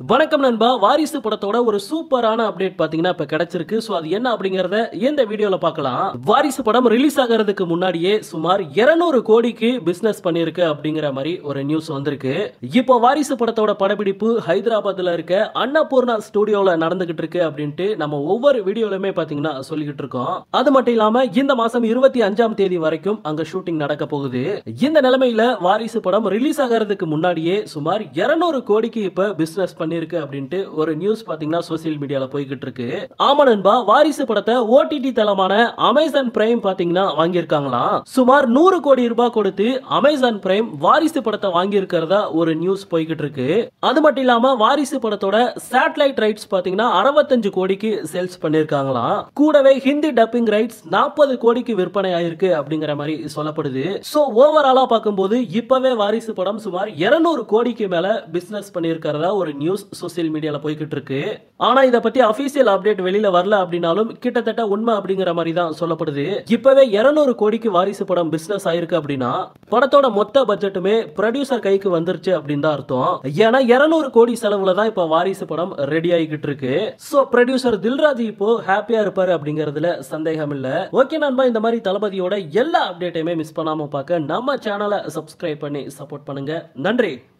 வணக்கம் நண்பா வாரிசு படத்தோட ஒரு சூப்பரான அப்டேட் பாத்தீங்கன்னா இப்ப கிடைச்சிருக்கு சோ அது என்ன அப்படிங்கறத இந்த வீடியோல பார்க்கலாம் வாரிசு படம் ரிலீஸ் ஆகிறதுக்கு முன்னாடியே சுமார் 200 கோடிக்கு பிசினஸ் பண்ணிருக்கு அப்படிங்கிற மாதிரி ஒரு நியூஸ் வந்திருக்கு இப்போ வாரிசு படத்தோட படப்பிடிப்பு ஹைதராபாத்ல இருக்க அன்னபூர்ணா ஸ்டுடியோல நடந்துகிட்டு இருக்கு அப்படின்ட்டு நம்ம ஒவ்வொரு வீடியோலயுமே பாத்தீங்கன்னா சொல்லிக்கிட்டு இருக்கோம் அது மட்டும் இல்லாம இந்த மாசம் இருபத்தி அஞ்சாம் தேதி வரைக்கும் அங்க ஷூட்டிங் நடக்க போகுது இந்த நிலைமையில வாரிசு படம் ரிலீஸ் ஆகிறதுக்கு முன்னாடியே சுமார் 200 கோடிக்கு இப்ப பிசினஸ் பண்ணிருக்கு அப்படின்ட்டு ஒரு நியூஸ் பாத்தீங்கன்னா சோசியல் மீடியால போய்கிட்டு இருக்கு ஆமா நண்பா வாரிசு படத்தை ஓடிடி தளமான அமேசான் பிரைம் பாத்தீங்கன்னா வாங்கியிருக்காங்களாம் சுமார் நூறு கோடி ரூபாய் கொடுத்து அமேசான் பிரைம் வாரிசு படத்தை வாங்கியிருக்கிறதா ஒரு நியூஸ் போய்கிட்டு இருக்கு அது மட்டும் இல்லாம வாரிசு படத்தோட சேட்டலைட் ரைட்ஸ் பாத்தீங்கன்னா அறுபத்தஞ்சு கோடிக்கு சேல்ஸ் பண்ணிருக்காங்களாம் கூடவே ஹிந்தி டப்பிங் ரைட்ஸ் நாற்பது கோடிக்கு விற்பனை ஆயிருக்கு அப்படிங்கிற மாதிரி சொல்லப்படுது சோ ஓவராலா பார்க்கும்போது இப்பவே வாரிசு படம் சுமார் 200 கோடிக்கு மேல பிசினஸ் பண்ணியிருக்கிறதா ஒரு நியூஸ் சோசியல் மீடியால போய்கிட்டு இருக்கு ஆனா இத பத்தி அபிஷியல் அப்டேட் வெளியில வரல அப்படின்னாலும் கிட்டத்தட்ட உண்மை அப்படிங்கிற மாதிரி தான் சொல்லப்படுது இப்பவே 200 கோடிக்கு வாரிசு படம் பிசினஸ் ஆயிருக்கு அப்படின்னா படத்தோட மொத்த பட்ஜெட்டுமே ப்ரொடியூசர் கைக்கு வந்துருச்சு அப்படின்னு தான் அர்த்தம் ஏன்னா 200 கோடி செலவுல தான் இப்ப வாரிசு படம் ரெடி ஆகிக்கிட்டு இருக்கு சோ ப்ரொடியூசர் தில்ராஜ் இப்போ ஹாப்பியா இருப்பாரு அப்படிங்கறதுல சந்தேகம் இல்ல ஓகே நண்பா இந்த மாதிரி தளபதியோட எல்லா அப்டேட்டையுமே மிஸ் பண்ணாம பார்க்க நம்ம சேனலை சப்ஸ்கிரைப் பண்ணி சப்போர்ட் பண்ணுங்க நன்றி